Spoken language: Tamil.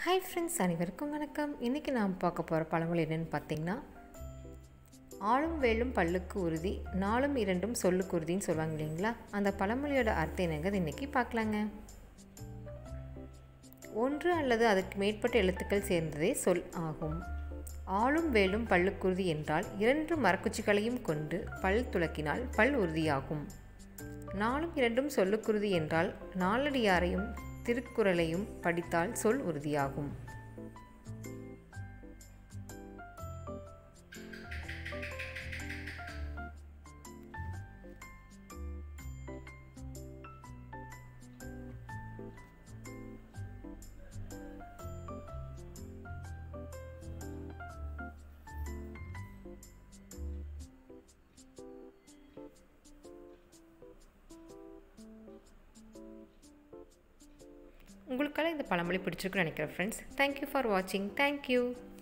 ஹாய் ஃப்ரெண்ட்ஸ் அனைவருக்கும் வணக்கம் இன்றைக்கி நாம் பார்க்க போகிற பழமொழி என்னென்னு பார்த்தீங்கன்னா ஆளும் வேலும் பல்லுக்கு உறுதி நாளும் இரண்டும் சொல்லுக்கு உறுதின்னு சொல்லுவாங்க இல்லைங்களா அந்த பழமொழியோட அர்த்தம் என்னங்கிறது இன்றைக்கி பார்க்கலாங்க ஒன்று அல்லது அதற்கு மேற்பட்ட எழுத்துக்கள் சேர்ந்ததே சொல் ஆகும் ஆளும் வேலும் பல்லுக்குருதி என்றால் இரண்டு மரக்குச்சிகளையும் கொண்டு பல் துலக்கினால் பல் உறுதியாகும் நாளும் இரண்டும் சொல்லுக்குருதி என்றால் நாலடியாரையும் திருக்குறளையும் படித்தால் சொல் உறுதியாகும் உங்களுக்கெல்லாம் இந்த பழமொழி பிடிச்சிருக்குன்னு நினைக்கிறேன் ஃப்ரெண்ட்ஸ் தேங்க்யூ ஃபார் வாட்சிங் தேங்க்யூ